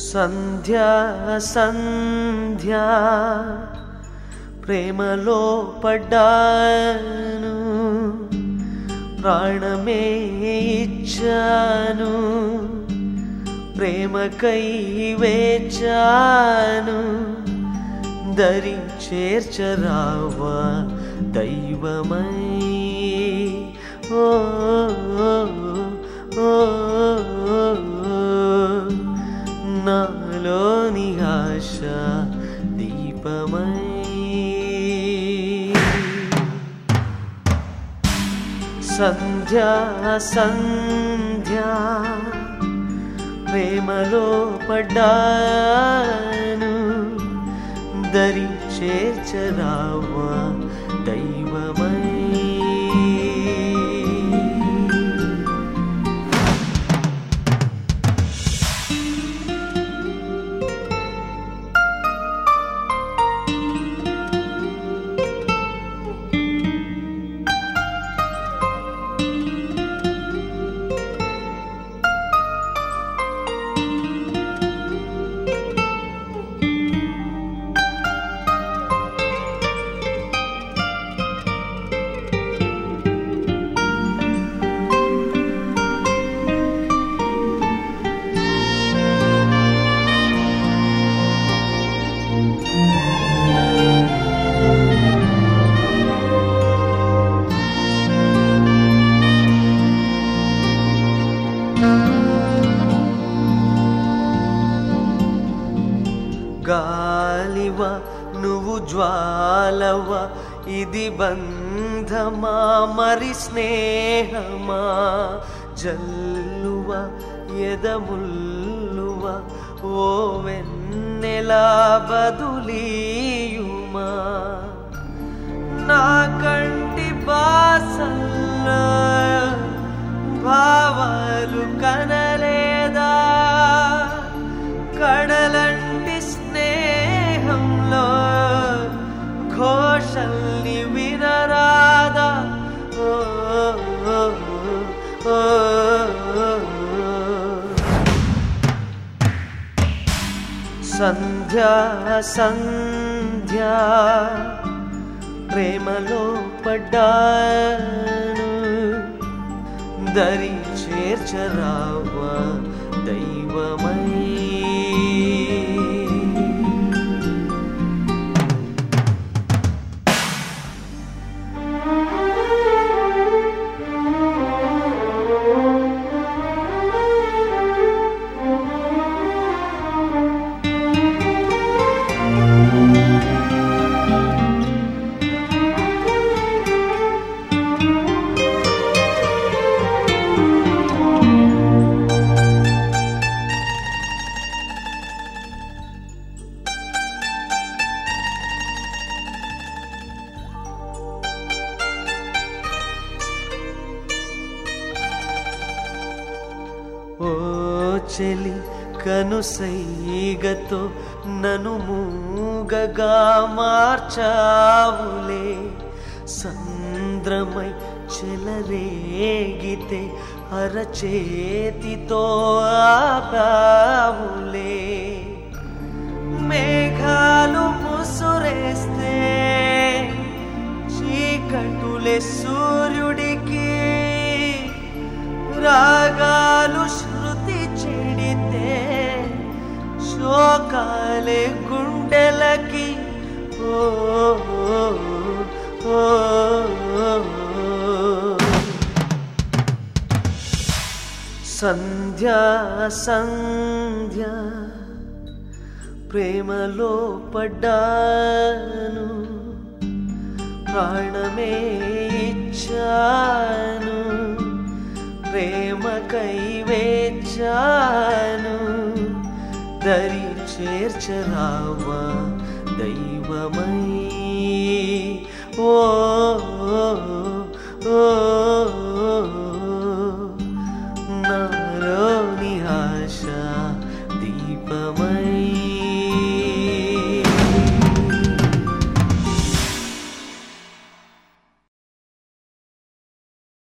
సంధ్యా సంధ్యా ప్రేమలో పడ్డాను ప్రాణమే ఇచ్చాను ప్రేమకై వేచాను దరి చేర్చరావా దైవమై ఓ ఓ, ఓ, ఓ, నాలోని ఆశ దీపమై సంధ్యా సంధ్యా ప్రేమలో పడ్డాను దరి చేర్చరావా దైవమై గాలివ నువ్వు జ్వాలవ ఇది బంధమా మరి స్నేహమా జల్లువ ఎదముల్లువ ఓ వెన్నెలా బదులీయుమా నా కంటి బాసల్లో భావాలు కనలేదా కడలంటి స్నేహంలో ఘోషల్ని వినరాదా ఓ, ఓ, ఓ, ఓ. సంధ్యా సంధ్యా ప్రేమలో పడ్డాను దరి చేర్చరావా దైవమై ఓ చెలి కనుసైగతో నను మూగగా మార్చావులే సంద్రమై చెలరేగితే అరచేతితో ఆపావులే మేఘాలు ముసురేస్తే చీకటులే సూర్యుడికి రాగాలు శృతి చెడితే శోకాలే గుండెలకి ఓ ఓ, ఓ, ఓ. సంధ్యా సంధ్యా ప్రేమలో పడ్డాను ప్రాణమే ఇచ్చాను ప్రేమకై వేచాను దరి చేర్చరావా దైవమై ఓ ఓ, ఓ